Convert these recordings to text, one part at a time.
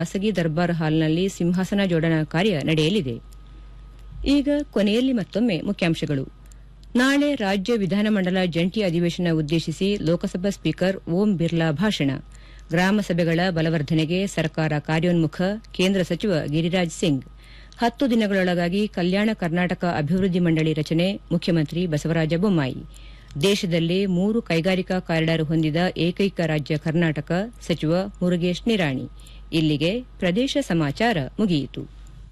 ಖಾಸಗಿ ದರ್ಬಾರ್ ಹಾಲ್ನಲ್ಲಿ ಸಿಂಹಾಸನ ಜೋಡಣಾ ಕಾರ್ಯ ನಡೆಯಲಿದೆ ಈಗ ಕೊನೆಯಲ್ಲಿ ಮತ್ತೊಮ್ಮೆ ಮುಖ್ಯಾಂಶಗಳು ನಾಳೆ ರಾಜ್ಯ ವಿಧಾನಮಂಡಲ ಜಂಟಿ ಅಧಿವೇಶನ ಉದ್ದೇಶಿಸಿ ಲೋಕಸಭಾ ಸ್ಪೀಕರ್ ಓಂ ಬಿರ್ಲಾ ಭಾಷಣ ಗ್ರಾಮ ಸಭೆಗಳ ಬಲವರ್ಧನೆಗೆ ಸರ್ಕಾರ ಕಾರ್ಯೋನ್ಮುಖ ಕೇಂದ್ರ ಸಚಿವ ಗಿರಿರಾಜ್ ಸಿಂಗ್ ಹತ್ತು ದಿನಗಳೊಳಗಾಗಿ ಕಲ್ಯಾಣ ಕರ್ನಾಟಕ ಅಭಿವೃದ್ಧಿ ಮಂಡಳಿ ರಚನೆ ಮುಖ್ಯಮಂತ್ರಿ ಬಸವರಾಜ ಬೊಮ್ಮಾಯಿ ದೇಶದಲ್ಲೇ ಮೂರು ಕೈಗಾರಿಕಾ ಕಾರಿಡಾರ್ ಹೊಂದಿದ ಏಕೈಕ ರಾಜ್ಯ ಕರ್ನಾಟಕ ಸಚಿವ ಮುರುಗೇಶ್ ನಿರಾಣಿ ಇಲ್ಲಿಗೆ ಪ್ರದೇಶ ಸಮಾಚಾರ ಮುಗಿಯಿತು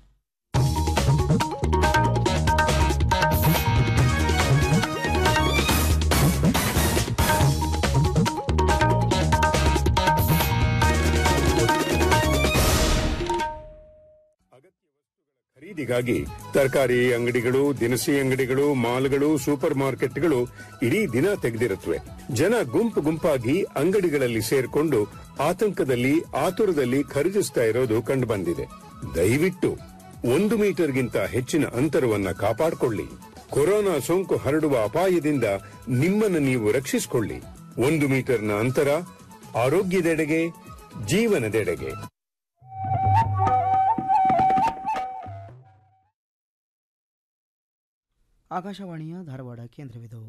ಖರೀದಿಗಾಗಿ ತರಕಾರಿ ಅಂಗಡಿಗಳು ದಿನಸಿ ಅಂಗಡಿಗಳು ಮಾಲ್ಗಳು ಸೂಪರ್ ಮಾರ್ಕೆಟ್ಗಳು ಇಡೀ ದಿನ ತೆಗೆದಿರುತ್ತವೆ ಜನ ಗುಂಪು ಗುಂಪಾಗಿ ಅಂಗಡಿಗಳಲ್ಲಿ ಸೇರ್ಕೊಂಡು ಆತಂಕದಲ್ಲಿ ಆತುರದಲ್ಲಿ ಖರೀದಿಸ್ತಾ ಇರೋದು ಕಂಡುಬಂದಿದೆ ದಯವಿಟ್ಟು ಒಂದು ಮೀಟರ್ಗಿಂತ ಹೆಚ್ಚಿನ ಅಂತರವನ್ನ ಕಾಪಾಡಿಕೊಳ್ಳಿ ಕೊರೋನಾ ಸೋಂಕು ಹರಡುವ ಅಪಾಯದಿಂದ ನಿಮ್ಮನ್ನು ನೀವು ರಕ್ಷಿಸಿಕೊಳ್ಳಿ ಒಂದು ಮೀಟರ್ನ ಅಂತರ ಆರೋಗ್ಯದೆಡೆಗೆ ಜೀವನದೆಡೆಗೆ ಆಕಾಶವಾಣಿಯ ಧಾರವಾಡ ಕೇಂದ್ರವಿದು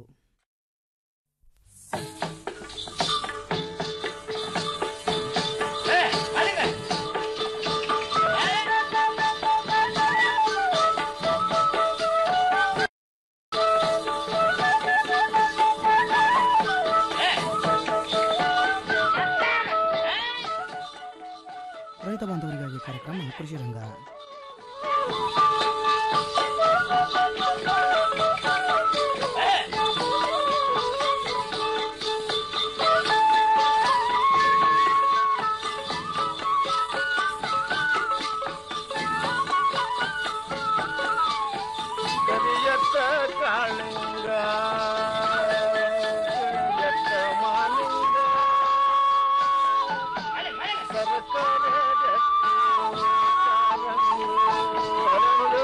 ರೈತ ಬಾಂಧವರಿಗಾಗಿ ಕಾರ್ಯಕ್ರಮ ಕೃಷಿ ರಂಗ ಕರಿಯತ್ತ ಕಾಳಿಂಗ ಕರಿಯತ್ತ ಮಾಲಿಂಗ ಸರಸರ ಗಟ್ಟಿ ಕಾಲಂಗು ಹರಳು.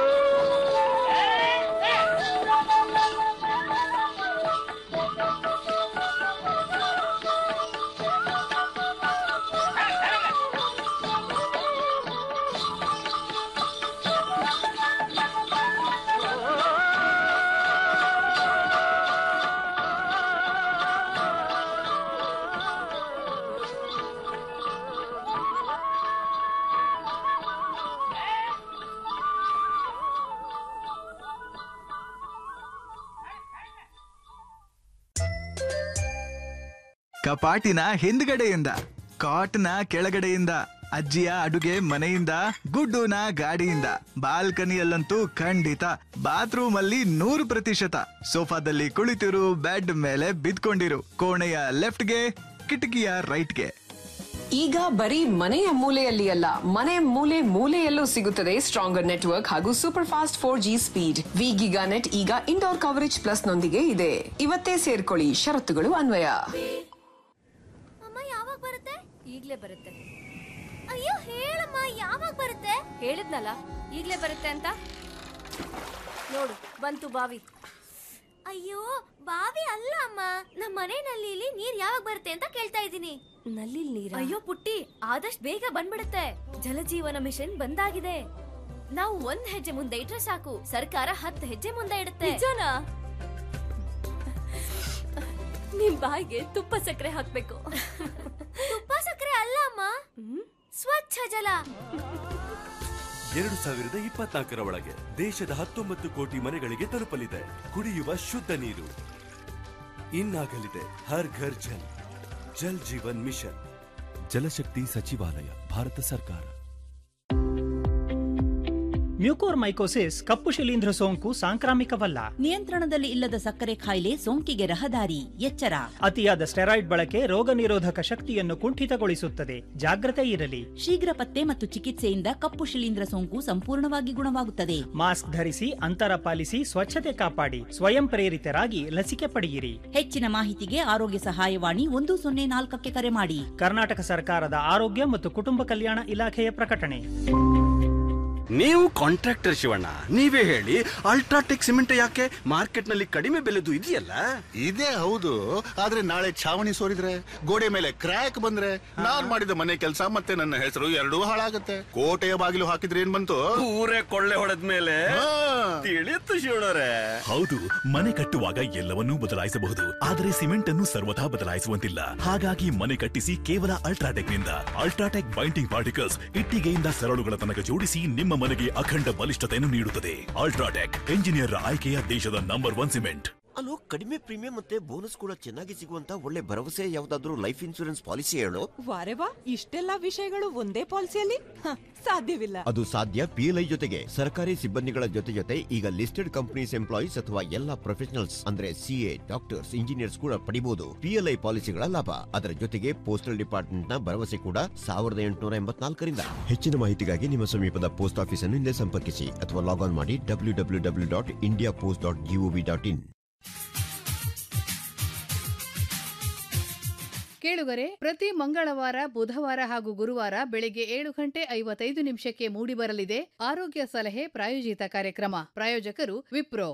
ಕಪಾಟಿನ ಹಿಂದ್ಗಡೆಯಿಂದ ಕಾಟ್ನ ಕೆಳಗಡೆಯಿಂದ ಅಜ್ಜಿಯ ಅಡುಗೆ ಮನೆಯಿಂದ ಗುಡ್ಡುನ ಗಾಡಿಯಿಂದ ಬಾಲ್ಕನಿಯಲ್ಲಂತೂ ಖಂಡಿತ ಬಾತ್ರೂಮ್ ಅಲ್ಲಿ ನೂರು ಪ್ರತಿಶತ ಸೋಫಾದಲ್ಲಿ ಕುಳಿತಿರು ಬೆಡ್ ಮೇಲೆ ಬಿದ್ಕೊಂಡಿರು ಕೋಣೆಯ ಲೆಫ್ಟ್ಗೆ ಕಿಟಕಿಯ ರೈಟ್ಗೆ ಈಗ ಬರೀ ಮನೆಯ ಮೂಲೆಯಲ್ಲಿ ಅಲ್ಲ ಮನೆ ಮೂಲೆ ಮೂಲೆಯಲ್ಲೂ ಸಿಗುತ್ತದೆ ಸ್ಟ್ರಾಂಗರ್ ನೆಟ್ವರ್ಕ್ ಹಾಗೂ super fast four G speed V giga net ಈಗ ಇಂಡೋರ್ ಕವರೇಜ್ ಪ್ಲಸ್ ನೊಂದಿಗೆ ಇದೆ ಇವತ್ತೇ ಸೇರ್ಕೊಳ್ಳಿ ಷರತ್ತುಗಳು ಅನ್ವಯ ಅಮ್ಮ ಯಾವಾಗ ಬರುತ್ತೆ ಈಗ್ಲೇ ಬರುತ್ತೆ ಅಯ್ಯೋ ಹೇಳಮ್ಮ ಯಾವಾಗ ಬರುತ್ತೆ ಹೇಳಿದ್ನಲ್ಲ ಈಗ್ಲೇ ಬರುತ್ತೆ ಅಂತ ನೋಡು ಬಂತು ಬಾವಿ ಅಯ್ಯೋ ಬಾವಿ ಅಲ್ಲ ಅಮ್ಮ ನಮ್ಮ ಮನೆ ನಲ್ಲಿಲಿ ನೀರ್ ಯಾವಾಗ ಬರುತ್ತೆ ಅಂತ ಕೇಳ್ತಾ ಇದ್ದೀನಿ ನಲ್ಲಿ ನೀರ್ ಅಯ್ಯೋ ಪುಟ್ಟಿ ಆದಷ್ಟು ಬೇಗ ಬಂದ್ಬಿಡುತ್ತೆ ಜಲಜೀವನ ಮಿಷನ್ ಬಂದಾಗಿದೆ ನಾವು ಒಂದ್ ಹೆಜ್ಜೆ ಮುಂದೆ ಇಟ್ರೆ ಸಾಕು ಸರ್ಕಾರ ಹತ್ತು ಹೆಜ್ಜೆ ಮುಂದೆ ಇಡುತ್ತೆ ನಿಜನಾ ನಿಮ್ ಬಾಯಿಗೆ ತುಪ್ಪ ಸಕ್ಕರೆ ಹಾಕ್ಬೇಕು ತುಪ್ಪ ಸಕ್ಕರೆ ಅಲ್ಲ ಅಮ್ಮ ಸ್ವಚ್ಛ ಜಲ ಎರಡು ಸಾವಿರದ ಇಪ್ಪತ್ನಾಲ್ಕರ ಒಳಗೆ ದೇಶದ ಹತ್ತೊಂಬತ್ತು ಕೋಟಿ ಮನೆಗಳಿಗೆ ತಲುಪಲಿದೆ ಕುಡಿಯುವ ಶುದ್ಧ ನೀರು ಇನ್ನಾಗಲಿದೆ ಹರ್ ಘರ್ ಜಲ್ ಜಲ್ ಜೀವನ್ ಮಿಷನ್ ಜಲಶಕ್ತಿ ಸಚಿವಾಲಯ ಭಾರತ ಸರ್ಕಾರ ಮ್ಯೂಕೋರ್ಮೈಕೋಸಿಸ್ ಕಪ್ಪು ಶಿಲೀಂಧ್ರ ಸೋಂಕು ಸಾಂಕ್ರಾಮಿಕವಲ್ಲ ನಿಯಂತ್ರಣದಲ್ಲಿ ಇಲ್ಲದ ಸಕ್ಕರೆ ಕಾಯಿಲೆ ಸೋಂಕಿಗೆ ರಹದಾರಿ ಎಚ್ಚರ ಅತಿಯಾದ ಸ್ಟೆರಾಯ್ಡ್ ಬಳಕೆ ರೋಗ ನಿರೋಧಕ ಶಕ್ತಿಯನ್ನು ಕುಂಠಿತಗೊಳಿಸುತ್ತದೆ ಜಾಗ್ರತೆ ಇರಲಿ ಶೀಘ್ರ ಪತ್ತೆ ಮತ್ತು ಚಿಕಿತ್ಸೆಯಿಂದ ಕಪ್ಪು ಶಿಲೀಂಧ್ರ ಸೋಂಕು ಸಂಪೂರ್ಣವಾಗಿ ಗುಣವಾಗುತ್ತದೆ ಮಾಸ್ಕ್ ಧರಿಸಿ ಅಂತರ ಪಾಲಿಸಿ ಸ್ವಚ್ಛತೆ ಕಾಪಾಡಿ ಸ್ವಯಂ ಪ್ರೇರಿತರಾಗಿ ಲಸಿಕೆ ಪಡೆಯಿರಿ ಹೆಚ್ಚಿನ ಮಾಹಿತಿಗೆ ಆರೋಗ್ಯ ಸಹಾಯವಾಣಿ ಒಂದು ಸೊನ್ನೆ ನಾಲ್ಕಕ್ಕೆ ಕರೆ ಮಾಡಿ ಕರ್ನಾಟಕ ಸರ್ಕಾರದ ಆರೋಗ್ಯ ಮತ್ತು ಕುಟುಂಬ ಕಲ್ಯಾಣ ಇಲಾಖೆಯ ಪ್ರಕಟಣೆ ನೀವು ಕಾಂಟ್ರಾಕ್ಟರ್ ಶಿವಣ್ಣ ನೀವೇ ಹೇಳಿ ಅಲ್ಟ್ರಾಟೆಕ್ ಸಿಮೆಂಟ್ ಯಾಕೆ ಮಾರ್ಕೆಟ್ ನಲ್ಲಿ ಕಡಿಮೆ ಬೆಲೆದು ಇದೆಯಲ್ಲ ಇದೇ ಹೌದು ಆದ್ರೆ ನಾಳೆ ಛಾವಣಿ ಸೋರಿದ್ರೆ ಗೋಡೆ ಮೇಲೆ ಕ್ರ್ಯಾಕ್ ಬಂದ್ರೆ ನಾನ್ ಮಾಡಿದ ಮನೆ ಕೆಲಸ ಮತ್ತೆ ನನ್ನ ಹೆಸರು ಎರಡೂ ಹಾಳಾಗತ್ತೆ ಕೋಟೆಯ ಬಾಗಿಲು ಹಾಕಿದ್ರೆ ಏನ್ ಬಂತು ಊರೇ ಕೊಳ್ಳೆ ಹೊಡೆದ ಮೇಲೆ ತಿಳಿಯುತ್ತು ಶಿವಣ್ಣರೇ ಹೌದು ಮನೆ ಕಟ್ಟುವಾಗ ಎಲ್ಲವನ್ನೂ ಬದಲಾಯಿಸಬಹುದು ಆದರೆ ಸಿಮೆಂಟ್ ಅನ್ನು ಸರ್ವಥಾ ಬದಲಾಯಿಸುವಂತಿಲ್ಲ ಹಾಗಾಗಿ ಮನೆ ಕಟ್ಟಿಸಿ ಕೇವಲ ಅಲ್ಟ್ರಾಟೆಕ್ ನಿಂದ ಅಲ್ಟ್ರಾಟೆಕ್ ಬೈಂಡಿಂಗ್ ಪಾರ್ಟಿಕಲ್ಸ್ ಇಟ್ಟಿಗೆಯಿಂದ ಸರಳುಗಳ ತನಕ ಜೋಡಿಸಿ ನಿಮ್ಮ ಮನೆಗೆ ಅಖಂಡ ಬಲಿಷ್ಠತೆಯನ್ನು ನೀಡುತ್ತದೆ ಅಲ್ಟ್ರಾಟೆಕ್ ಎಂಜಿನಿಯರ್ ಆಯ್ಕೆಯ ದೇಶದ ನಂಬರ್ ಒನ್ ಸಿಮೆಂಟ್ ಅಲ್ಲೋ ಕಡಿಮೆ ಪ್ರೀಮಿಯಂ ಮತ್ತೆ ಬೋನಸ್ ಕೂಡ ಚೆನ್ನಾಗಿ ಸಿಗುವಂತ ಒಳ್ಳೆ ಭರವಸೆ ಯಾವ್ದಾದ್ರು ಲೈಫ್ ಇನ್ಶೂರೆನ್ಸ್ ಪಾಲಿಸಿ ಹೇಳು ವಾರೆ ವಾ ಇಷ್ಟೆಲ್ಲ ವಿಷಯಗಳು ಒಂದೇ ಪಾಲಿಸಿಯಲ್ಲಿ ಹ, ಸಾಧ್ಯವಿಲ್ಲ ಅದು ಸಾಧ್ಯ ಪಿಎಲ್ಐ ಜೊತೆಗೆ ಸರ್ಕಾರಿ ಸಿಬ್ಬಂದಿಗಳ ಜೊತೆ ಜೊತೆ ಈಗ ಲಿಸ್ಟೆಡ್ ಕಂಪನೀಸ್ ಎಂಪ್ಲಾಯೀಸ್ ಅಥವಾ ಎಲ್ಲಾ ಪ್ರೊಫೆಷನಲ್ಸ್ ಅಂದ್ರೆ ಸಿಎ ಡಾಕ್ಟರ್ಸ್ ಇಂಜಿನಿಯರ್ಸ್ ಕೂಡ ಪಡಿಬಹುದು ಪಿಎಲ್ಐ ಪಾಲಿಸಿಗಳ ಲಾಭ ಅದರ ಜೊತೆಗೆ ಪೋಸ್ಟಲ್ ಡಿಪಾರ್ಟ್ಮೆಂಟ್ ನ ಭರವಸೆ ಕೂಡ ಸಾವಿರದ ಎಂಟುನೂರ ಎಂಬತ್ನಾಲ್ಕರಿಂದ ಹೆಚ್ಚಿನ ಮಾಹಿತಿಗಾಗಿ ನಿಮ್ಮ ಸಮೀಪದ ಪೋಸ್ಟ್ ಆಫೀಸ್ ಅನ್ನು ಹಿಂದೆ ಸಂಪರ್ಕಿಸಿ ಅಥವಾ ಲಾಗ್ ಆನ್ ಮಾಡಿ W W W dot India post dot G O V dot in ಕೇಳುಗರೆ ಪ್ರತಿ ಮಂಗಳವಾರ ಬುಧವಾರ ಹಾಗೂ ಗುರುವಾರ ಬೆಳಿಗ್ಗೆ ಏಳು ಗಂಟೆ ಐವತ್ತೈದು ನಿಮಿಷಕ್ಕೆ ಮೂಡಿಬರಲಿದೆ ಆರೋಗ್ಯ ಸಲಹೆ ಪ್ರಾಯೋಜಿತ ಕಾರ್ಯಕ್ರಮ ಪ್ರಾಯೋಜಕರು ವಿಪ್ರೋ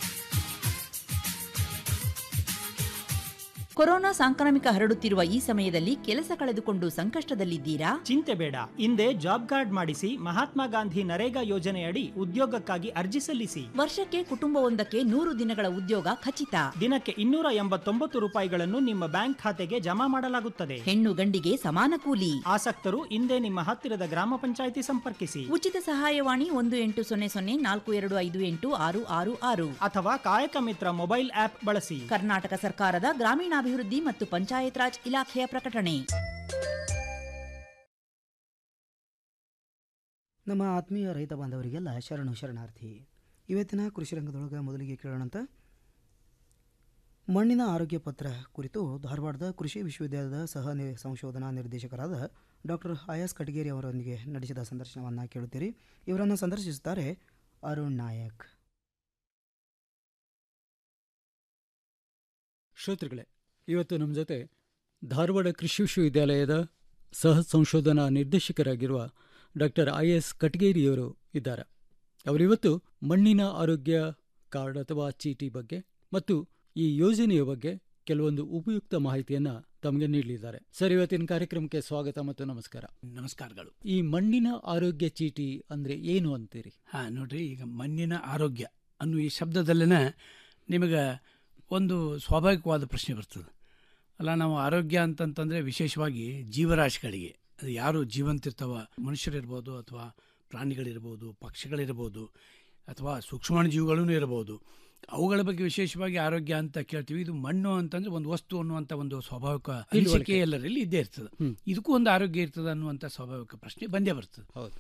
ಕೊರೋನಾ ಸಾಂಕ್ರಾಮಿಕ ಹರಡುತ್ತಿರುವ ಈ ಸಮಯದಲ್ಲಿ ಕೆಲಸ ಕಳೆದುಕೊಂಡು ಸಂಕಷ್ಟದಲ್ಲಿದ್ದೀರಾ ಚಿಂತೆ ಬೇಡ ಹಿಂದೆ ಜಾಬ್ ಕಾರ್ಡ್ ಮಾಡಿಸಿ ಮಹಾತ್ಮ ಗಾಂಧಿ ನರೇಗಾ ಯೋಜನೆಯಡಿ ಉದ್ಯೋಗಕ್ಕಾಗಿ ಅರ್ಜಿ ಸಲ್ಲಿಸಿ ವರ್ಷಕ್ಕೆ ಕುಟುಂಬವೊಂದಕ್ಕೆ ನೂರು ದಿನಗಳ ಉದ್ಯೋಗ ಖಚಿತ ದಿನಕ್ಕೆ ಇನ್ನೂರ ಎಂಬತ್ತೊಂಬತ್ತು ರೂಪಾಯಿಗಳನ್ನು ನಿಮ್ಮ ಬ್ಯಾಂಕ್ ಖಾತೆಗೆ ಜಮಾ ಮಾಡಲಾಗುತ್ತದೆ ಹೆಣ್ಣು ಗಂಡಿಗೆ ಸಮಾನ ಕೂಲಿ ಆಸಕ್ತರು ಹಿಂದೆ ನಿಮ್ಮ ಹತ್ತಿರದ ಗ್ರಾಮ ಪಂಚಾಯಿತಿ ಸಂಪರ್ಕಿಸಿ ಉಚಿತ ಸಹಾಯವಾಣಿ ಒಂದು ಎಂಟು ಸೊನ್ನೆ ಸೊನ್ನೆ ನಾಲ್ಕು ಎರಡು ಐದು ಎಂಟು ಆರು ಆರು ಆರು ಅಥವಾ ಕಾಯಕ ಮಿತ್ರ ಮೊಬೈಲ್ ಆಪ್ ಬಳಸಿ ಕರ್ನಾಟಕ ಸರ್ಕಾರದ ಗ್ರಾಮೀಣಾಭಿವೃದ್ಧಿ ಮತ್ತು ಪಂಚಾಯತ್ ರಾಜ್ ಇಲಾಖೆಯ ಪ್ರಕಟಣೆ ನಮ್ಮ ಆತ್ಮೀಯ ರೈತ ಬಾಂಧವರಿಗೆಲ್ಲ ಶರಣು ಶರಣಾರ್ಥಿ ಇವತ್ತಿನ ಕೃಷಿ ರಂಗದೊಳಗೆ ಮೊದಲಿಗೆ ಕೇಳೋಣಂತ ಮಣ್ಣಿನ ಆರೋಗ್ಯ ಪತ್ರ ಕುರಿತು ಧಾರವಾಡದ ಕೃಷಿ ವಿಶ್ವವಿದ್ಯಾಲಯದ ಸಹ ನಿ ಸಂಶೋಧನಾ ನಿರ್ದೇಶಕರಾದ ಡಾಕ್ಟರ್ ಆಯಾಸ್ ಕಟಗೇರಿ ಅವರೊಂದಿಗೆ ನಡೆಸಿದ ಸಂದರ್ಶನವನ್ನು ಕೇಳುತ್ತೀರಿ ಇವರನ್ನು ಸಂದರ್ಶಿಸುತ್ತಾರೆ ಅರುಣ್ ನಾಯಕ್ ಶ್ರೋತೃಗಳೇ ಇವತ್ತು ನಮ್ಮ ಜೊತೆ ಧಾರವಾಡ ಕೃಷಿ ವಿಶ್ವವಿದ್ಯಾಲಯದ ಸಹ ಸಂಶೋಧನಾ ನಿರ್ದೇಶಕರಾಗಿರುವ ಡಾಕ್ಟರ್ ಐ ಎಸ್ ಕಟಗೇರಿಯವರು ಇದ್ದಾರೆ ಅವರಿವತ್ತು ಮಣ್ಣಿನ ಆರೋಗ್ಯ ಕಾರ್ಡ್ ಅಥವಾ ಚೀಟಿ ಬಗ್ಗೆ ಮತ್ತು ಈ ಯೋಜನೆಯ ಬಗ್ಗೆ ಕೆಲವೊಂದು ಉಪಯುಕ್ತ ಮಾಹಿತಿಯನ್ನು ತಮಗೆ ನೀಡಲಿದ್ದಾರೆ ಸರ್ ಇವತ್ತಿನ ಕಾರ್ಯಕ್ರಮಕ್ಕೆ ಸ್ವಾಗತ ಮತ್ತು ನಮಸ್ಕಾರ ನಮಸ್ಕಾರಗಳು ಈ ಮಣ್ಣಿನ ಆರೋಗ್ಯ ಚೀಟಿ ಅಂದ್ರೆ ಏನು ಅಂತೀರಿ ಹಾಂ ನೋಡ್ರಿ ಈಗ ಮಣ್ಣಿನ ಆರೋಗ್ಯ ಅನ್ನೋ ಈ ಶಬ್ದದಲ್ಲಿನ ನಿಮಗೆ ಒಂದು ಸ್ವಾಭಾವಿಕವಾದ ಪ್ರಶ್ನೆ ಬರ್ತದೆ ಅಲ್ಲ ನಾವು ಆರೋಗ್ಯ ಅಂತಂತಂದರೆ ವಿಶೇಷವಾಗಿ ಜೀವರಾಶಿಗಳಿಗೆ ಅದು ಯಾರು ಜೀವಂತಿರ್ತಾವ ಮನುಷ್ಯರಿರ್ಬೋದು ಅಥವಾ ಪ್ರಾಣಿಗಳಿರ್ಬೋದು ಪಕ್ಷಿಗಳಿರ್ಬೋದು ಅಥವಾ ಸೂಕ್ಷ್ಮಾಣುಜೀವಿಗಳೂ ಇರ್ಬೋದು ಅವುಗಳ ಬಗ್ಗೆ ವಿಶೇಷವಾಗಿ ಆರೋಗ್ಯ ಅಂತ ಕೇಳ್ತೀವಿ ಇದು ಮಣ್ಣು ಅಂತಂದ್ರೆ ಒಂದು ವಸ್ತು ಅನ್ನುವಂಥ ಒಂದು ಸ್ವಾಭಾವಿಕ ಅನಿಸಿಕೆ ಎಲ್ಲರಲ್ಲಿ ಇದ್ದೇ ಇರ್ತದೆ ಇದಕ್ಕೂ ಒಂದು ಆರೋಗ್ಯ ಇರ್ತದೆ ಅನ್ನುವಂಥ ಸ್ವಾಭಾವಿಕ ಪ್ರಶ್ನೆ ಬಂದೇ ಬರ್ತದೆ ಹೌದು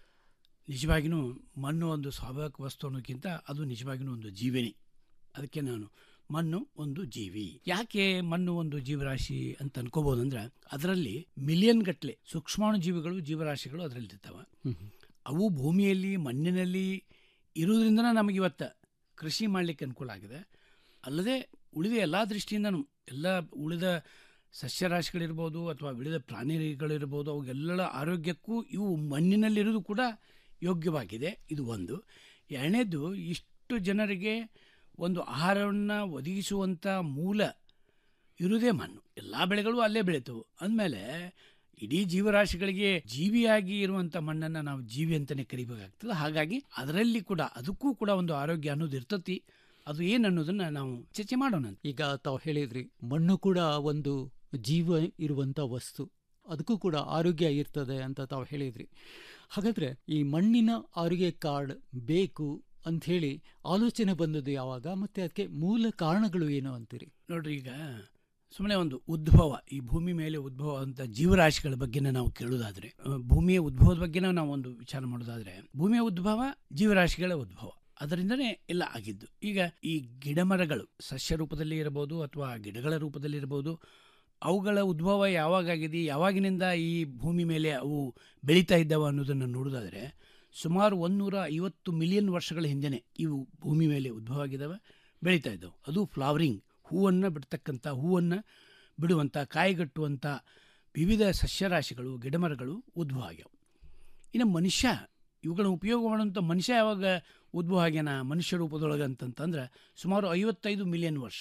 ನಿಜವಾಗಿಯೂ ಮಣ್ಣು ಒಂದು ಸ್ವಾಭಾವಿಕ ವಸ್ತು ಅನ್ನೋಕ್ಕಿಂತ ಅದು ನಿಜವಾಗಿಯೂ ಒಂದು ಜೀವಿನಿ ಅದಕ್ಕೆ ನಾನು ಮಣ್ಣು ಒಂದು ಜೀವಿ ಯಾಕೆ ಮಣ್ಣು ಒಂದು ಜೀವರಾಶಿ ಅಂತ ಅನ್ಕೋಬಹುದಂದ್ರೆ ಅದರಲ್ಲಿ ಮಿಲಿಯನ್ ಗಟ್ಟಲೆ ಸೂಕ್ಷ್ಮಾಣು ಜೀವಿಗಳು ಜೀವರಾಶಿಗಳು ಅದರಲ್ಲಿ ಇರ್ತಾವೆ ಅವು ಭೂಮಿಯಲ್ಲಿ ಮಣ್ಣಿನಲ್ಲಿ ಇರುವುದರಿಂದ ನಮಗೆ ಇವತ್ತು ಕೃಷಿ ಮಾಡಲಿಕ್ಕೆ ಅನುಕೂಲ ಆಗಿದೆ ಅಲ್ಲದೆ ಉಳಿದ ಎಲ್ಲ ದೃಷ್ಟಿಯಿಂದನೂ ಎಲ್ಲ ಉಳಿದ ಸಸ್ಯರಾಶಿಗಳಿರ್ಬೋದು ಅಥವಾ ಉಳಿದ ಪ್ರಾಣಿಗಳಿರ್ಬೋದು ಅವುಗೆಲ್ಲ ಆರೋಗ್ಯಕ್ಕೂ ಇವು ಮಣ್ಣಿನಲ್ಲಿರೋದು ಕೂಡ ಯೋಗ್ಯವಾಗಿದೆ ಇದು ಒಂದು ಎರಡನೇದು ಇಷ್ಟು ಜನರಿಗೆ ಒಂದು ಆಹಾರವನ್ನು ಒದಗಿಸುವಂಥ ಮೂಲ ಇರುವುದೇ ಮಣ್ಣು ಎಲ್ಲ ಬೆಳೆಗಳು ಅಲ್ಲೇ ಬೆಳೀತವು ಅಂದಮೇಲೆ ಇಡೀ ಜೀವರಾಶಿಗಳಿಗೆ ಜೀವಿಯಾಗಿ ಇರುವಂಥ ಮಣ್ಣನ್ನು ನಾವು ಜೀವಿ ಅಂತಲೇ ಕರಿಬೇಕಾಗ್ತದೆ ಹಾಗಾಗಿ ಅದರಲ್ಲಿ ಕೂಡ ಅದಕ್ಕೂ ಕೂಡ ಒಂದು ಆರೋಗ್ಯ ಅನ್ನೋದು ಇರ್ತತಿ ಅದು ಏನು ಅನ್ನೋದನ್ನು ನಾವು ಚರ್ಚೆ ಮಾಡೋಣ ಈಗ ತಾವು ಹೇಳಿದ್ರಿ ಮಣ್ಣು ಕೂಡ ಒಂದು ಜೀವ ಇರುವಂಥ ವಸ್ತು ಅದಕ್ಕೂ ಕೂಡ ಆರೋಗ್ಯ ಇರ್ತದೆ ಅಂತ ತಾವು ಹೇಳಿದ್ರಿ ಹಾಗಾದ್ರೆ ಈ ಮಣ್ಣಿನ ಆರೋಗ್ಯ ಕಾರ್ಡ್ ಬೇಕು ಅಂಥೇಳಿ ಆಲೋಚನೆ ಬಂದದ್ದು ಯಾವಾಗ ಮತ್ತೆ ಅದಕ್ಕೆ ಮೂಲ ಕಾರಣಗಳು ಏನು ಅಂತೀರಿ ನೋಡ್ರಿ ಈಗ ಸುಮ್ಮನೆ ಒಂದು ಉದ್ಭವ ಈ ಭೂಮಿ ಮೇಲೆ ಉದ್ಭವ ಅಂತ ಜೀವರಾಶಿಗಳ ಬಗ್ಗೆ ನಾವು ಕೇಳೋದಾದ್ರೆ ಅಹ್, ಭೂಮಿಯ ಉದ್ಭವದ ಬಗ್ಗೆ ನಾವು ಒಂದು ವಿಚಾರ ಮಾಡೋದಾದ್ರೆ ಭೂಮಿಯ ಉದ್ಭವ ಜೀವರಾಶಿಗಳ ಉದ್ಭವ ಅದರಿಂದನೇ ಎಲ್ಲ ಆಗಿದ್ದು ಈಗ ಈ ಗಿಡಮರಗಳು ಸಸ್ಯ ರೂಪದಲ್ಲಿ ಇರಬಹುದು ಅಥವಾ ಗಿಡಗಳ ರೂಪದಲ್ಲಿ ಇರಬಹುದು ಅವುಗಳ ಉದ್ಭವ ಯಾವಾಗಾಗಿದೆ ಯಾವಾಗಿನಿಂದ ಈ ಭೂಮಿ ಮೇಲೆ ಅವು ಬೆಳೀತಾ ಇದ್ದಾವೆ ಅನ್ನೋದನ್ನು ನೋಡೋದಾದ್ರೆ ಸುಮಾರು ಒಂದೂರ ಐವತ್ತು ಮಿಲಿಯನ್ ವರ್ಷಗಳ ಹಿಂದೆನೆ ಇವು ಭೂಮಿ ಮೇಲೆ ಉದ್ಭವ ಆಗಿದ್ದಾವೆ ಬೆಳೀತಾ ಇದ್ದವು ಅದು ಫ್ಲವರಿಂಗ್ ಹೂವನ್ನು ಬಿಡ್ತಕ್ಕಂಥ ಹೂವನ್ನು ಬಿಡುವಂಥ ಕಾಯಿಗಟ್ಟುವಂಥ ವಿವಿಧ ಸಸ್ಯರಾಶಿಗಳು ಗಿಡಮರಗಳು ಉದ್ಭವ ಆಗ್ಯಾವ ಇನ್ನು ಮನುಷ್ಯ ಇವುಗಳನ್ನ ಉಪಯೋಗ ಮಾಡುವಂಥ ಮನುಷ್ಯ ಯಾವಾಗ ಉದ್ಭವ ಆಗ್ಯಾನ ಮನುಷ್ಯ ರೂಪದೊಳಗೆ ಅಂತಂತಂದ್ರೆ ಸುಮಾರು ಐವತ್ತೈದು ಮಿಲಿಯನ್ ವರ್ಷ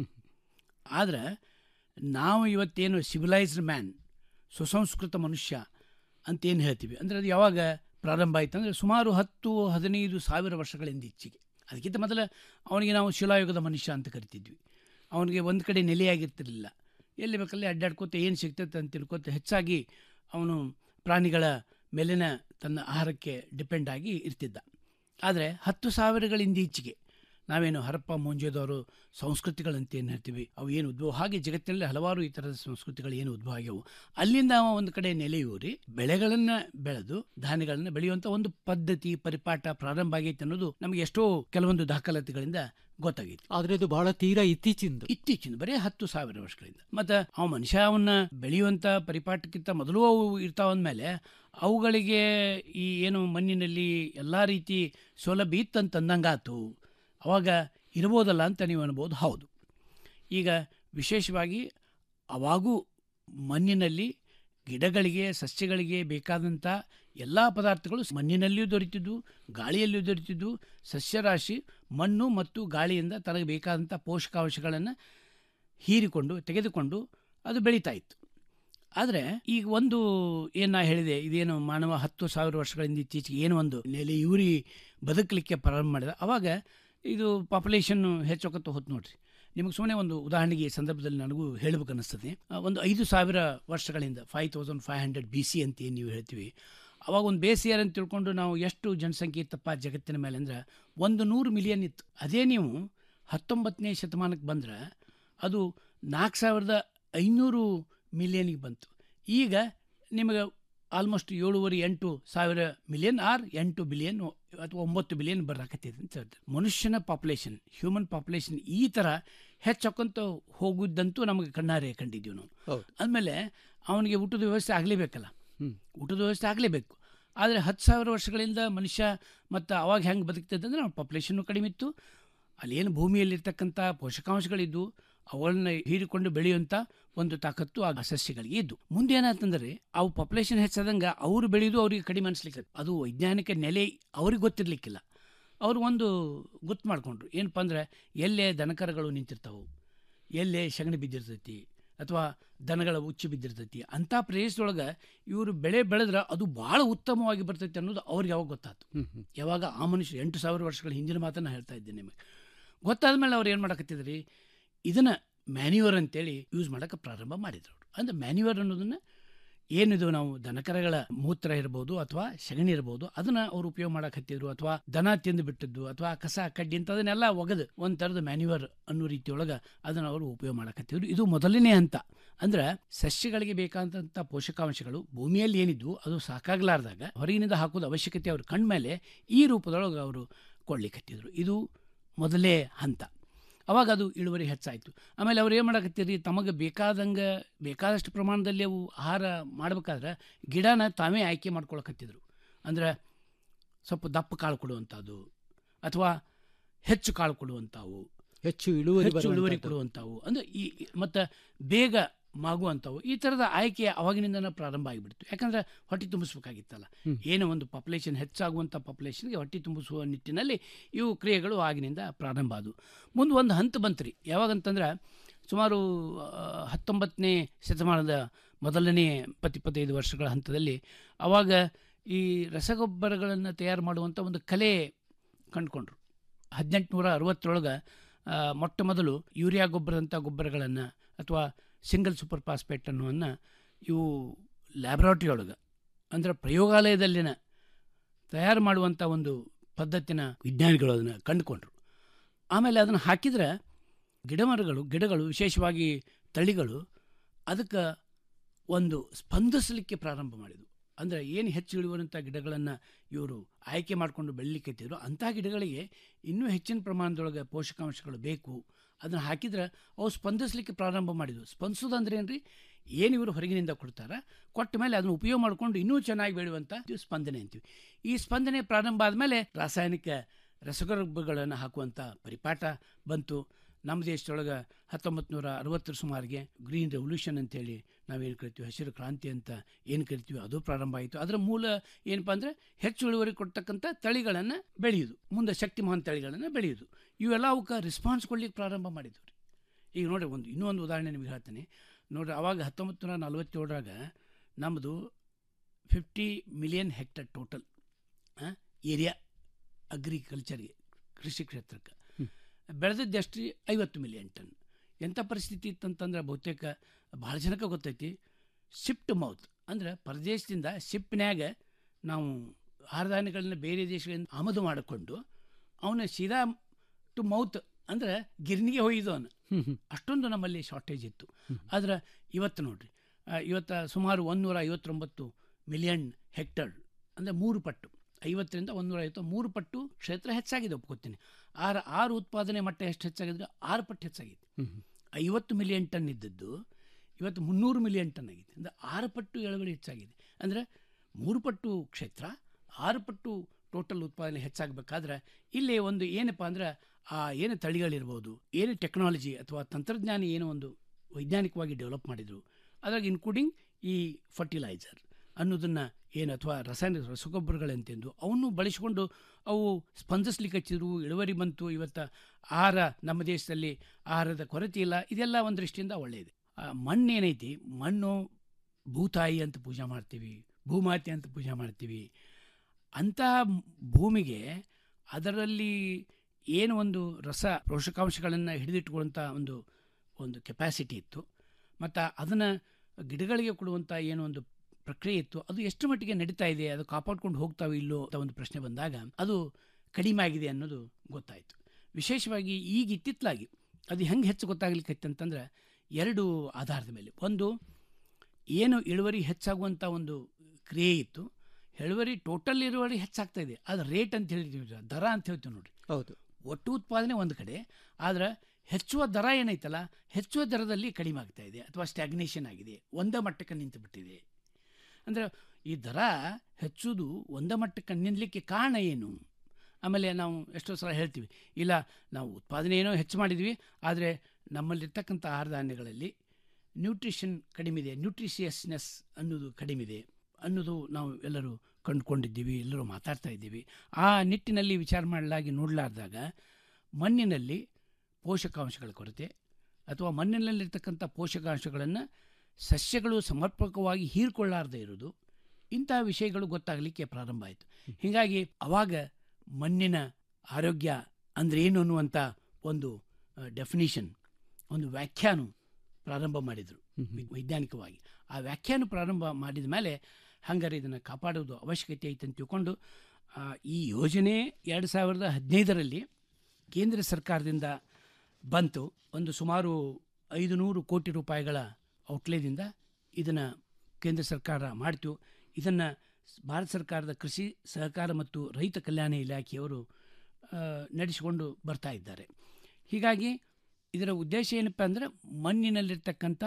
ಆದ್ರೆ ನಾವು ಇವತ್ತೇನು ಸಿವಿಲೈಸ್ಡ್ ಮ್ಯಾನ್ ಸುಸಂಸ್ಕೃತ ಮನುಷ್ಯ ಅಂತ ಏನು ಹೇಳ್ತೀವಿ ಅಂದರೆ ಅದು ಯಾವಾಗ ಪ್ರಾರಂಭ ಆಯ್ತು ಅಂದರೆ ಸುಮಾರು ಹತ್ತು ಹದಿನೈದು ಸಾವಿರ ವರ್ಷಗಳಿಂದ ಈಚೆಗೆ ಅದಕ್ಕಿಂತ ಮೊದಲು ಅವನಿಗೆ ನಾವು ಶಿಲಾಯುಗದ ಮನುಷ್ಯ ಅಂತ ಕರಿತಿದ್ವಿ ಅವನಿಗೆ ಒಂದು ಕಡೆ ನೆಲೆಯಾಗಿರ್ತಿರ್ಲಿಲ್ಲ ಎಲ್ಲಿ ಬೇಕಲ್ಲಿ ಅಡ್ಡಾಡ್ಕೋತ ಏನು ಸಿಗ್ತೈತೆ ಅಂತ ತಿಳ್ಕೊತ ಹೆಚ್ಚಾಗಿ ಅವನು ಪ್ರಾಣಿಗಳ ಮೇಲಿನ ತನ್ನ ಆಹಾರಕ್ಕೆ ಡಿಪೆಂಡ್ ಆಗಿ ಇರ್ತಿದ್ದ ಆದರೆ ಹತ್ತು ಸಾವಿರಗಳಿಂದ ಈಚೆಗೆ ನಾವೇನು ಹರಪ್ಪ ಮೊಂಜೇದವರು ಸಂಸ್ಕೃತಿಗಳಂತ ಏನು ಹೇಳ್ತೀವಿ ಅವು ಏನು ಉದ್ಭವ ಹಾಗೆ ಜಗತ್ತಿನಲ್ಲಿ ಹಲವಾರು ಈ ಥರದ ಸಂಸ್ಕೃತಿಗಳು ಏನು ಉದ್ಭವ ಆಗ್ಯವು ಅಲ್ಲಿಂದ ಅವ ಒಂದು ಕಡೆ ನೆಲೆಯೂರಿ ಬೆಳೆಗಳನ್ನು ಬೆಳೆದು ಧಾನ್ಯಗಳನ್ನು ಬೆಳೆಯುವಂಥ ಒಂದು ಪದ್ಧತಿ ಪರಿಪಾಠ ಪ್ರಾರಂಭ ಆಗೈತೆ ಅನ್ನೋದು ನಮಗೆ ಎಷ್ಟೋ ಕೆಲವೊಂದು ದಾಖಲಾತಿಗಳಿಂದ ಗೊತ್ತಾಗೈತಿ ಆದ್ರೆ ಇದು ಬಹಳ ತೀರಾ ಇತ್ತೀಚಿಂದು ಇತ್ತೀಚಿನ ಬರೀ ಹತ್ತು ಸಾವಿರ ವರ್ಷಗಳಿಂದ ಮತ್ತೆ ಅವ ಮನುಷ್ಯ ಅವನ್ನ ಬೆಳೆಯುವಂತ ಪರಿಪಾಠಕ್ಕಿಂತ ಮೊದಲು ಅವು ಇರ್ತಾವಂದ್ಮೇಲೆ ಅವುಗಳಿಗೆ ಈ ಏನು ಮಣ್ಣಿನಲ್ಲಿ ಎಲ್ಲಾ ರೀತಿ ಸೌಲಭ್ಯ ಇತ್ತಂತಂದಂಗಾತು ಅವಾಗ ಇರ್ಬೋದಲ್ಲ ಅಂತ ನೀವು ಅನ್ಬೋದು ಹೌದು ಈಗ ವಿಶೇಷವಾಗಿ ಅವಾಗೂ ಮಣ್ಣಿನಲ್ಲಿ ಗಿಡಗಳಿಗೆ ಸಸ್ಯಗಳಿಗೆ ಬೇಕಾದಂಥ ಎಲ್ಲ ಪದಾರ್ಥಗಳು ಮಣ್ಣಿನಲ್ಲಿಯೂ ದೊರೀತಿದ್ವು ಗಾಳಿಯಲ್ಲಿಯೂ ದೊರೀತಿದ್ವು ಸಸ್ಯರಾಶಿ ಮಣ್ಣು ಮತ್ತು ಗಾಳಿಯಿಂದ ತನಗೆ ಬೇಕಾದಂಥ ಪೋಷಕಾಂಶಗಳನ್ನು ಹೀರಿಕೊಂಡು ತೆಗೆದುಕೊಂಡು ಅದು ಬೆಳೀತಾ ಇತ್ತು ಆದರೆ ಈಗ ಒಂದು ಏನು ನಾ ಹೇಳಿದೆ ಇದೇನು ಮಾನವ ಹತ್ತು ಸಾವಿರ ವರ್ಷಗಳಿಂದ ಇತ್ತೀಚೆಗೆ ಏನು ಒಂದು ನೆಲೆ ಇವ್ರಿ ಬದುಕಲಿಕ್ಕೆ ಪ್ರಾರಂಭ ಮಾಡಿದ ಅವಾಗ ಇದು ಪಾಪ್ಯುಲೇಷನ್ ಹೆಚ್ಚೋಕತ್ತ ಹೊತ್ತು ನೋಡ್ರಿ ನಿಮಗೆ ಸುಮ್ಮನೆ ಒಂದು ಉದಾಹರಣೆಗೆ ಈ ಸಂದರ್ಭದಲ್ಲಿ ನನಗೂ ಹೇಳಬೇಕು ಅನ್ನಿಸ್ತದೆ ಆ, ಒಂದು ಐದು ಸಾವಿರ ವರ್ಷಗಳಿಂದ five thousand five hundred B C ಅಂತ ಏನು ನೀವು ಹೇಳ್ತೀವಿ ಅವಾಗ ಒಂದು ಬೇಸ್ ಇಯರ್ ಅಂತ ತಿಳ್ಕೊಂಡು ನಾವು ಎಷ್ಟು ಜನಸಂಖ್ಯೆ ಇತ್ತಪ್ಪ ಜಗತ್ತಿನ ಮೇಲೆ ಅಂದ್ರೆ ಒಂದು ನೂರು ಮಿಲಿಯನ್ ಇತ್ತು ಅದೇ ನೀವು ಹತ್ತೊಂಬತ್ತನೇ ಶತಮಾನಕ್ಕೆ ಬಂದ್ರೆ ಅದು ನಾಲ್ಕು ಸಾವಿರದ ಐನೂರು ಮಿಲಿಯನ್ಗೆ ಬಂತು ಈಗ ನಿಮಗೆ ಆಲ್ಮೋಸ್ಟ್ ಏಳುವರೆ ಎಂಟು ಸಾವಿರ ಮಿಲಿಯನ್ ಆರ್ ಎಂಟು ಬಿಲಿಯನ್ ಅಥವಾ ಒಂಬತ್ತು ಬಿಲಿಯನ್ ಬರಾಕತ್ತಿದೆ ಅಂತ ಹೇಳ್ತಾರೆ ಮನುಷ್ಯನ ಪಾಪ್ಯುಲೇಷನ್ ಹ್ಯೂಮನ್ ಪಾಪ್ಯುಲೇಷನ್ ಈ ಥರ ಹೆಚ್ಚಾಕೊಂತ ಹೋಗುದಂತೂ ನಮಗೆ ಕಣ್ಣಾರೆ ಕಂಡಿದ್ದೀವಿ ನಾವು ಹೌದು. ಆದಮೇಲೆ ಅವನಿಗೆ ಊಟದ ವ್ಯವಸ್ಥೆ ಆಗಲೇಬೇಕಲ್ಲ ಊಟದ ವ್ಯವಸ್ಥೆ ಆಗಲೇಬೇಕು ಆದರೆ ಹತ್ತು ಸಾವಿರ ವರ್ಷಗಳಿಂದ ಮನುಷ್ಯ ಮತ್ತು ಅವಾಗ ಹೆಂಗೆ ಬದುಕ್ತಿದ್ದ ಅಂದರೆ ಅವ್ನ ಪಾಪ್ಯುಲೇಷನ್ನು ಕಡಿಮೆ ಇತ್ತು ಅಲ್ಲೇನು ಭೂಮಿಯಲ್ಲಿರ್ತಕ್ಕಂಥ ಪೋಷಕಾಂಶಗಳಿದ್ದು ಅವುಗಳನ್ನ ಹೀರಿಕೊಂಡು ಬೆಳೆಯುವಂಥ ಒಂದು ತಾಕತ್ತು ಆ ಸಸ್ಯಗಳಿಗೆ ಇದ್ದು ಮುಂದೆ ಏನಾಯ್ತಂದ್ರೆ ಅವು ಪಾಪ್ಯುಲೇಷನ್ ಹೆಚ್ಚಾದಂಗೆ ಅವ್ರು ಬೆಳೆಯೋದು ಅವ್ರಿಗೆ ಕಡಿಮೆ ಅನಿಸ್ಲಿಕ್ಕೆ ಅದು ವೈಜ್ಞಾನಿಕ ನೆಲೆ ಅವ್ರಿಗೆ ಗೊತ್ತಿರ್ಲಿಕ್ಕಿಲ್ಲ ಅವ್ರು ಒಂದು ಗೊತ್ತು ಮಾಡ್ಕೊಂಡ್ರು ಏನಪ್ಪ ಅಂದ್ರೆ ಎಲ್ಲೇ ದನಕರಗಳು ನಿಂತಿರ್ತಾವೆ ಎಲ್ಲೇ ಸಗಣಿ ಬಿದ್ದಿರ್ತೈತಿ ಅಥವಾ ದನಗಳ ಉಚ್ಚಿ ಬಿದ್ದಿರ್ತೈತಿ ಅಂಥ ಪ್ರದೇಶದೊಳಗೆ ಇವರು ಬೆಳೆ ಬೆಳೆದ್ರೆ ಅದು ಭಾಳ ಉತ್ತಮವಾಗಿ ಬರ್ತೈತಿ ಅನ್ನೋದು ಅವ್ರಿಗೆ ಯಾವಾಗ ಗೊತ್ತಾಯ್ತು ಯಾವಾಗ ಆ ಮನುಷ್ಯ ಎಂಟು ಸಾವಿರ ವರ್ಷಗಳ ಹಿಂದಿನ ಮಾತನ್ನು ಹೇಳ್ತಾ ಇದ್ದೇನೆ ನಿಮಗೆ ಗೊತ್ತಾದ ಮೇಲೆ ಅವ್ರು ಏನು ಮಾಡಕತ್ತಿದ್ರಿ ಇದನ್ನು ಮ್ಯಾನ್ಯೂವರ್ ಅಂತೇಳಿ ಯೂಸ್ ಮಾಡೋಕ್ಕೆ ಪ್ರಾರಂಭ ಮಾಡಿದ್ರು ಅವರು ಅಂದರೆ ಮ್ಯಾನ್ಯೂವರ್ ಅನ್ನೋದನ್ನು ಏನಿದು ನಾವು ದನಕರಗಳ ಮೂತ್ರ ಇರ್ಬೋದು ಅಥವಾ ಸಗಣಿ ಇರ್ಬೋದು ಅದನ್ನ ಅವ್ರು ಉಪಯೋಗ ಮಾಡಕ್ ಹತ್ತಿದ್ರು ಅಥವಾ ದನ ತಿಂದು ಬಿಟ್ಟದ್ದು ಅಥವಾ ಕಸ ಕಡ್ಡಿ ಅಂತ ಅದನ್ನೆಲ್ಲ ಒಗೆದು ಒಂದ್ ತರದ ಮ್ಯಾನ್ಯೂವರ್ ಅನ್ನೋ ರೀತಿಯೊಳಗ ಅದನ್ನ ಅವರು ಉಪಯೋಗ ಮಾಡಕ್ ಹತ್ತಿದ್ರು ಇದು ಮೊದಲನೇ ಹಂತ ಅಂದ್ರೆ ಸಸ್ಯಗಳಿಗೆ ಬೇಕಾದಂಥ ಪೋಷಕಾಂಶಗಳು ಭೂಮಿಯಲ್ಲಿ ಏನಿದ್ವು ಅದು ಸಾಕಾಗ್ಲಾರ್ದಾಗ ಹೊರಗಿನಿಂದ ಹಾಕೋದು ಅವಶ್ಯಕತೆ ಅವ್ರ ಕಣ್ಮೇಲೆ ಈ ರೂಪದೊಳಗೆ ಅವರು ಕೊಡ್ಲಿಕ್ಕೆ ಹತ್ತಿದ್ರು ಇದು ಮೊದಲೇ ಹಂತ ಅವಾಗ ಅದು ಇಳುವರಿ ಹೆಚ್ಚಾಯಿತು ಆಮೇಲೆ ಅವ್ರು ಏನು ಮಾಡಕತ್ತೀರಿ ತಮಗೆ ಬೇಕಾದಂಗೆ ಬೇಕಾದಷ್ಟು ಪ್ರಮಾಣದಲ್ಲಿ ಅವು ಆಹಾರ ಮಾಡ್ಬೇಕಾದ್ರೆ ಗಿಡನ ತಾವೇ ಆಯ್ಕೆ ಮಾಡ್ಕೊಳಕತ್ತಿದ್ರು ಅಂದ್ರೆ ಸ್ವಲ್ಪ ದಪ್ಪ ಕಾಳು ಕೊಡುವಂಥದ್ದು ಅಥವಾ ಹೆಚ್ಚು ಕಾಳು ಕೊಡುವಂಥವು ಹೆಚ್ಚು ಇಳುವರಿ ಹೆಚ್ಚು ಇಳುವರಿ ಬರುವಂಥದ್ದು. ಕೊಡುವಂಥವು ಅಂದ್ರೆ ಈ ಮತ್ತು ಬೇಗ ಮಾಗುವಂಥವು ಈ ಥರದ ಆಯ್ಕೆ ಅವಾಗಿನಿಂದನೇ ಪ್ರಾರಂಭ ಆಗಿಬಿಡ್ತು ಯಾಕಂದ್ರೆ ಹೊಟ್ಟೆ ತುಂಬಿಸ್ಬೇಕಾಗಿತ್ತಲ್ಲ ಏನೋ ಒಂದು ಪಾಪ್ಯುಲೇಷನ್ ಹೆಚ್ಚಾಗುವಂಥ ಪಾಪ್ಯುಲೇಷನ್ಗೆ ಹೊಟ್ಟೆ ತುಂಬಿಸುವ ನಿಟ್ಟಿನಲ್ಲಿ ಇವು ಕ್ರಿಯೆಗಳು ಆಗಿನಿಂದ ಪ್ರಾರಂಭ ಆದವು ಮುಂದೆ ಒಂದು ಹಂತ ಬಂತ್ರಿ ಯಾವಾಗಂತಂದ್ರೆ ಸುಮಾರು ಆ, ಹತ್ತೊಂಬತ್ತನೇ ಶತಮಾನದ ಮೊದಲನೇ ಇಪ್ಪತ್ತು ಇಪ್ಪತ್ತೈದು ವರ್ಷಗಳ ಹಂತದಲ್ಲಿ ಅವಾಗ ಈ ರಸಗೊಬ್ಬರಗಳನ್ನು ತಯಾರು ಮಾಡುವಂಥ ಒಂದು ಕಲೆ ಕಂಡುಕೊಂಡ್ರು ಹದಿನೆಂಟುನೂರ ಅರವತ್ತರೊಳಗೆ ಆ, ಮೊಟ್ಟ ಮೊದಲು ಯೂರಿಯಾ ಗೊಬ್ಬರದಂಥ ಗೊಬ್ಬರಗಳನ್ನು ಅಥವಾ ಸಿಂಗಲ್ ಸೂಪರ್ ಫಾಸ್ಫೇಟ್ ಅನ್ನುವನ್ನು ಇವು ಲ್ಯಾಬ್ರಾಟ್ರಿ ಒಳಗೆ ಅಂದರೆ ಪ್ರಯೋಗಾಲಯದಲ್ಲಿನ ತಯಾರು ಮಾಡುವಂಥ ಒಂದು ಪದ್ಧತಿನ ವಿಜ್ಞಾನಿಗಳು ಅದನ್ನು ಕಂಡುಕೊಂಡ್ರು ಆಮೇಲೆ ಅದನ್ನು ಹಾಕಿದ್ರೆ ಗಿಡಮರಗಳು ಗಿಡಗಳು ವಿಶೇಷವಾಗಿ ತಳಿಗಳು ಅದಕ್ಕೆ ಒಂದು ಸ್ಪಂದಿಸಲಿಕ್ಕೆ ಪ್ರಾರಂಭ ಮಾಡಿದವು ಅಂದರೆ ಏನು ಹೆಚ್ಚು ಇಳುವಂಥ ಗಿಡಗಳನ್ನು ಇವರು ಆಯ್ಕೆ ಮಾಡಿಕೊಂಡು ಬೆಳಿಲಿಕ್ಕೆತ್ತಿದ್ರು ಅಂಥ ಗಿಡಗಳಿಗೆ ಇನ್ನೂ ಹೆಚ್ಚಿನ ಪ್ರಮಾಣದೊಳಗೆ ಪೋಷಕಾಂಶಗಳು ಬೇಕು ಅದನ್ನು ಹಾಕಿದ್ರೆ ಅವು ಸ್ಪಂದಿಸಲಿಕ್ಕೆ ಪ್ರಾರಂಭ ಮಾಡಿದ್ವು ಸ್ಪಂದಿಸೋದಂದ್ರೆ ಏನ್ರಿ ಏನು ಇವರು ಹೊರಗಿನಿಂದ ಕೊಡ್ತಾರೆ ಕೊಟ್ಟ ಮೇಲೆ ಅದನ್ನು ಉಪಯೋಗ ಮಾಡಿಕೊಂಡು ಇನ್ನೂ ಚೆನ್ನಾಗಿ ಬೆಳೆಯುವಂಥ ಇದು ಸ್ಪಂದನೆ ಅಂತೀವಿ ಈ ಸ್ಪಂದನೆ ಪ್ರಾರಂಭ ಆದಮೇಲೆ ರಾಸಾಯನಿಕ ರಸಗೊಬ್ಬರಗಳನ್ನು ಹಾಕುವಂಥ ಪರಿಪಾಠ ಬಂತು ನಮ್ಮ ದೇಶದೊಳಗೆ ಹತ್ತೊಂಬತ್ತು ನೂರ ಅರವತ್ತರ ಸುಮಾರಿಗೆ ಗ್ರೀನ್ ರೆವಲ್ಯೂಷನ್ ಅಂತೇಳಿ ನಾವೇನು ಕರಿತೀವಿ ಹಸಿರು ಕ್ರಾಂತಿ ಅಂತ ಏನು ಕರಿತೀವಿ ಅದು ಪ್ರಾರಂಭ ಆಯಿತು ಅದರ ಮೂಲ ಏನಪ್ಪ ಅಂದರೆ ಹೆಚ್ಚು ಇಳುವರಿ ಕೊಡ್ತಕ್ಕಂಥ ತಳಿಗಳನ್ನು ಬೆಳೆಯೋದು ಮುಂದೆ ಶಕ್ತಿಮಾನ್ ತಳಿಗಳನ್ನು ಬೆಳೆಯೋದು ಇವೆಲ್ಲ ಅವಕ್ಕೆ ರೆಸ್ಪಾನ್ಸ್ ಕೊಡ್ಲಿಕ್ಕೆ ಪ್ರಾರಂಭ ಮಾಡಿದ್ವು ರೀ ಈಗ ನೋಡಿರಿ ಒಂದು ಇನ್ನೂ ಒಂದು ಉದಾಹರಣೆ ನಿಮಗೆ ಹೇಳ್ತೇನೆ ನೋಡಿರಿ ಅವಾಗ ಹತ್ತೊಂಬತ್ತು ನೂರ ನಲ್ವತ್ತೇಳರಾಗ ನಮ್ಮದು fifty million hectare total area ಅಗ್ರಿಕಲ್ಚರ್ಗೆ ಕೃಷಿ ಕ್ಷೇತ್ರಕ್ಕೆ ಬೆಳೆದದ್ದು ಎಷ್ಟು ರೀ ಐವತ್ತು ಮಿಲಿಯನ್ ಟನ್ ಎಂಥ ಪರಿಸ್ಥಿತಿ ಇತ್ತಂತಂದ್ರೆ ಬಹುತೇಕ ಭಾಳ ಜನಕ್ಕೆ ಗೊತ್ತೈತಿ ಶಿಫ್ಟ್ ಮೌತ್ ಅಂದ್ರೆ ಪರದೇಶದಿಂದ ಶಿಪ್ನ್ಯಾಗ ನಾವು ಆಹಾರಧಾನ್ಯಗಳನ್ನ ಬೇರೆ ದೇಶಗಳಿಂದ ಆಮದು ಮಾಡಿಕೊಂಡು ಅವನ ಸೀದಾ ಟು ಮೌತ್ ಅಂದ್ರೆ ಗಿರ್ನಿಗೆ ಹೋಯ್ದು ಅವನು ಅಷ್ಟೊಂದು ನಮ್ಮಲ್ಲಿ ಶಾರ್ಟೇಜ್ ಇತ್ತು ಆದ್ರೆ ಇವತ್ತು ನೋಡ್ರಿ ಆ, ಇವತ್ತು ಸುಮಾರು ಒಂದೂರ ಐವತ್ತೊಂಬತ್ತು ಮಿಲಿಯನ್ ಹೆಕ್ಟರ್ ಅಂದರೆ ಮೂರು ಪಟ್ಟು ಐವತ್ತರಿಂದ ಒಂದೂರ ಐವತ್ತು ಮೂರು ಪಟ್ಟು ಕ್ಷೇತ್ರ ಹೆಚ್ಚಾಗಿದೆ ಒಪ್ಕೋತೀನಿ ಆರು ಆರು ಉತ್ಪಾದನೆ ಮಟ್ಟ ಎಷ್ಟು ಹೆಚ್ಚಾಗಿದ್ರೆ ಆರು ಪಟ್ಟು ಹೆಚ್ಚಾಗಿದೆ ಐವತ್ತು ಮಿಲಿಯನ್ ಟನ್ ಇದ್ದದ್ದು ಇವತ್ತು ಮುನ್ನೂರು ಮಿಲಿಯನ್ ಟನ್ ಆಗಿದೆ ಅಂದರೆ ಆರು ಪಟ್ಟು ಇಳುವರಿ ಹೆಚ್ಚಾಗಿದೆ ಅಂದರೆ ಮೂರು ಪಟ್ಟು ಕ್ಷೇತ್ರ ಆರು ಪಟ್ಟು ಟೋಟಲ್ ಉತ್ಪಾದನೆ ಹೆಚ್ಚಾಗಬೇಕಾದ್ರೆ ಇಲ್ಲಿ ಒಂದು ಏನಪ್ಪ ಅಂದ್ರೆ ಆ ಏನು ತಳಿಗಳಿರ್ಬೋದು ಏನು ಟೆಕ್ನಾಲಜಿ ಅಥವಾ ತಂತ್ರಜ್ಞಾನ ಏನು ಒಂದು ವೈಜ್ಞಾನಿಕವಾಗಿ ಡೆವಲಪ್ ಮಾಡಿದರು ಅದ್ರಾಗ ಇನ್ಕ್ಲೂಡಿಂಗ್ ಈ ಫರ್ಟಿಲೈಸರ್ ಅನ್ನೋದನ್ನು ಏನು ಅಥವಾ ರಾಸಾಯನಿಕ ರಸಗೊಬ್ಬರಗಳಂತೆಂದು ಅವನ್ನು ಬಳಸಿಕೊಂಡು ಅವು ಸ್ಪಂದಿಸ್ಲಿಕ್ಕೆ ಹಚ್ಚಿದ್ರು ಇಳುವರಿ ಬಂತು ಇವತ್ತು ಆಹಾರ ನಮ್ಮ ದೇಶದಲ್ಲಿ ಆಹಾರದ ಕೊರತೆ ಇಲ್ಲ ಇದೆಲ್ಲ ಒಂದು ದೃಷ್ಟಿಯಿಂದ ಒಳ್ಳೆಯದು ಆ ಮಣ್ಣು ಏನೈತಿ ಮಣ್ಣು ಭೂತಾಯಿ ಅಂತ ಪೂಜೆ ಮಾಡ್ತೀವಿ ಭೂಮಾತೆ ಅಂತ ಪೂಜೆ ಮಾಡ್ತೀವಿ ಅಂತಹ ಭೂಮಿಗೆ ಅದರಲ್ಲಿ ಏನು ಒಂದು ರಸ ಪೋಷಕಾಂಶಗಳನ್ನು ಹಿಡಿದಿಟ್ಟುಕೊಳ್ಳುವಂಥ ಒಂದು ಒಂದು ಕೆಪಾಸಿಟಿ ಇತ್ತು ಮತ್ತು ಅದನ್ನು ಗಿಡಗಳಿಗೆ ಕೊಡುವಂಥ ಏನು ಒಂದು ಪ್ರಕ್ರಿಯೆ ಇತ್ತು ಅದು ಎಷ್ಟು ಮಟ್ಟಿಗೆ ನಡೀತಾ ಇದೆ ಅದು ಕಾಪಾಡ್ಕೊಂಡು ಹೋಗ್ತಾವೆ ಇಲ್ಲೋ ಅಂತ ಒಂದು ಪ್ರಶ್ನೆ ಬಂದಾಗ ಅದು ಕಡಿಮೆ ಆಗಿದೆ ಅನ್ನೋದು ಗೊತ್ತಾಯಿತು ವಿಶೇಷವಾಗಿ ಈಗ ಇತ್ತಿತ್ತಲಾಗಿ ಅದು ಹೆಂಗೆ ಹೆಚ್ಚು ಗೊತ್ತಾಗ್ಲಿಕ್ಕೆ ಅಂತಂದ್ರೆ ಎರಡು ಆಧಾರದ ಮೇಲೆ ಒಂದು ಏನು ಇಳುವರಿ ಹೆಚ್ಚಾಗುವಂಥ ಒಂದು ಕ್ರಿಯೆ ಇತ್ತು ಇಳುವರಿ ಟೋಟಲ್ ಇಳುವರಿ ಹೆಚ್ಚಾಗ್ತಾ ಇದೆ ಅದು ರೇಟ್ ಅಂತ ಹೇಳ್ತೀವಿ ದರ ಅಂತ ಹೇಳ್ತೀವಿ ನೋಡ್ರಿ ಹೌದು ಒಟ್ಟು ಉತ್ಪಾದನೆ ಒಂದು ಕಡೆ ಆದ್ರೆ ಹೆಚ್ಚುವ ದರ ಏನೈತಲ್ಲ ಹೆಚ್ಚುವ ದರದಲ್ಲಿ ಕಡಿಮೆ ಆಗ್ತಾ ಇದೆ ಅಥವಾ ಸ್ಟ್ಯಾಗ್ನೇಷನ್ ಆಗಿದೆ ಒಂದೇ ಮಟ್ಟಕ್ಕೆ ನಿಂತು ಬಿಟ್ಟಿದೆ ಅಂದರೆ ಈ ದರ ಹೆಚ್ಚುವುದು ಒಂದೇ ಮಟ್ಟಕ್ಕೆ ನಿಲ್ಲಲಿಕ್ಕೆ ಕಾರಣ ಏನು ಆಮೇಲೆ ನಾವು ಎಷ್ಟೋ ಸಲ ಹೇಳ್ತೀವಿ ಇಲ್ಲ ನಾವು ಉತ್ಪಾದನೆ ಏನೋ ಹೆಚ್ಚು ಮಾಡಿದ್ವಿ ಆದರೆ ನಮ್ಮಲ್ಲಿರ್ತಕ್ಕಂಥ ಆಹಾರ ಧಾನ್ಯಗಳಲ್ಲಿ ನ್ಯೂಟ್ರಿಷನ್ ಕಡಿಮೆ ಇದೆ ನ್ಯೂಟ್ರಿಷಿಯಸ್ನೆಸ್ ಅನ್ನೋದು ಕಡಿಮೆ ಇದೆ ಅನ್ನೋದು ನಾವು ಎಲ್ಲರೂ ಕಂಡುಕೊಂಡಿದ್ದೀವಿ ಎಲ್ಲರೂ ಮಾತಾಡ್ತಾ ಇದ್ದೀವಿ ಆ ನಿಟ್ಟಿನಲ್ಲಿ ವಿಚಾರ ಮಾಡಲಾಗಿ ನೋಡಲಾರ್ದಾಗ ಮಣ್ಣಿನಲ್ಲಿ ಪೋಷಕಾಂಶಗಳ ಕೊರತೆ ಅಥವಾ ಮಣ್ಣಿನಲ್ಲಿರ್ತಕ್ಕಂಥ ಪೋಷಕಾಂಶಗಳನ್ನು ಸಸ್ಯಗಳು ಸಮರ್ಪಕವಾಗಿ ಹೀರ್ಕೊಳ್ಳಾರದೆ ಇರೋದು ಇಂತಹ ವಿಷಯಗಳು ಗೊತ್ತಾಗಲಿಕ್ಕೆ ಪ್ರಾರಂಭ ಆಯಿತು ಹೀಗಾಗಿ ಅವಾಗ ಮಣ್ಣಿನ ಆರೋಗ್ಯ ಅಂದರೆ ಏನು ಅನ್ನುವಂಥ ಒಂದು ಡೆಫಿನಿಷನ್ ಒಂದು ವ್ಯಾಖ್ಯಾನ ಪ್ರಾರಂಭ ಮಾಡಿದರು ವೈಜ್ಞಾನಿಕವಾಗಿ ಆ ವ್ಯಾಖ್ಯಾನ ಪ್ರಾರಂಭ ಮಾಡಿದ ಮೇಲೆ ಹಂಗಾರೆ ಇದನ್ನು ಕಾಪಾಡೋದು ಅವಶ್ಯಕತೆ ಐತೆ ಅಂತ ತಿಳ್ಕೊಂಡು ಆ, ಈ ಯೋಜನೆ ಎರಡು ಸಾವಿರದ ಹದಿನೈದರಲ್ಲಿ ಕೇಂದ್ರ ಸರ್ಕಾರದಿಂದ ಬಂತು ಒಂದು ಸುಮಾರು ಐದು ನೂರು ಕೋಟಿ ರೂಪಾಯಿಗಳ ಔಟ್ಲೇದಿಂದ ಇದನ್ನು ಕೇಂದ್ರ ಸರ್ಕಾರ ಮಾಡಿತು ಇದನ್ನು ಭಾರತ ಸರ್ಕಾರದ ಕೃಷಿ ಸಹಕಾರ ಮತ್ತು ರೈತ ಕಲ್ಯಾಣ ಇಲಾಖೆಯವರು ಆ, ನಡೆಸಿಕೊಂಡು ಬರ್ತಾ ಇದ್ದಾರೆ ಹೀಗಾಗಿ ಇದರ ಉದ್ದೇಶ ಏನಪ್ಪ ಅಂದರೆ ಮಣ್ಣಿನಲ್ಲಿರ್ತಕ್ಕಂಥ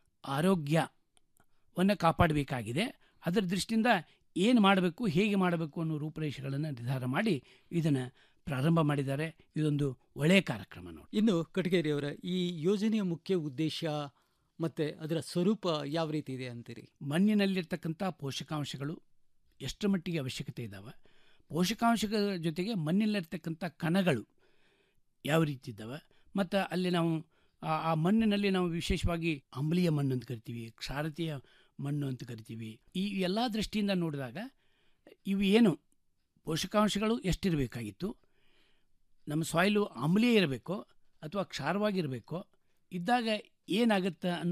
ಆರೋಗ್ಯವನ್ನು ಕಾಪಾಡಬೇಕಾಗಿದೆ ಅದರ ದೃಷ್ಟಿಯಿಂದ ಏನು ಮಾಡಬೇಕು ಹೇಗೆ ಮಾಡಬೇಕು ಅನ್ನೋ ರೂಪರೇಷೆಗಳನ್ನು ನಿರ್ಧಾರ ಮಾಡಿ ಇದನ್ನು ಪ್ರಾರಂಭ ಮಾಡಿದ್ದಾರೆ ಇದೊಂದು ಒಳ್ಳೆಯ ಕಾರ್ಯಕ್ರಮ ನೋಡಿ ಇನ್ನು ಕಟಗೇರಿಯವರ ಈ ಯೋಜನೆಯ ಮುಖ್ಯ ಉದ್ದೇಶ ಮತ್ತೆ ಅದರ ಸ್ವರೂಪ ಯಾವ ರೀತಿ ಇದೆ ಅಂತೀರಿ ಮಣ್ಣಿನಲ್ಲಿರ್ತಕ್ಕಂಥ ಪೋಷಕಾಂಶಗಳು ಎಷ್ಟು ಮಟ್ಟಿಗೆ ಅವಶ್ಯಕತೆ ಇದ್ದಾವೆ ಪೋಷಕಾಂಶಗಳ ಜೊತೆಗೆ ಮಣ್ಣಿನಲ್ಲಿರ್ತಕ್ಕಂಥ ಕಣಗಳು ಯಾವ ರೀತಿ ಇದ್ದಾವೆ ಮತ್ತು ಅಲ್ಲಿ ನಾವು ಆ- ಆ ಮಣ್ಣಿನಲ್ಲಿ ನಾವು ವಿಶೇಷವಾಗಿ ಆಮ್ಲೀಯ ಮಣ್ಣು ಅಂತ ಕರಿತೀವಿ ಕ್ಷಾರತೆಯ ಮಣ್ಣು ಅಂತ ಕರಿತೀವಿ ಈ ಎಲ್ಲ ದೃಷ್ಟಿಯಿಂದ ನೋಡಿದಾಗ ಇವು ಏನು ಪೋಷಕಾಂಶಗಳು ಎಷ್ಟಿರಬೇಕಾಗಿತ್ತು ನಮ್ಮ ಸಾಯಿಲು ಆಮ್ಲೀಯ ಇರಬೇಕೋ ಅಥವಾ ಕ್ಷಾರವಾಗಿರಬೇಕೋ ಇದ್ದಾಗ ಏನಾಗುತ್ತೆ ಅನ್ನೋ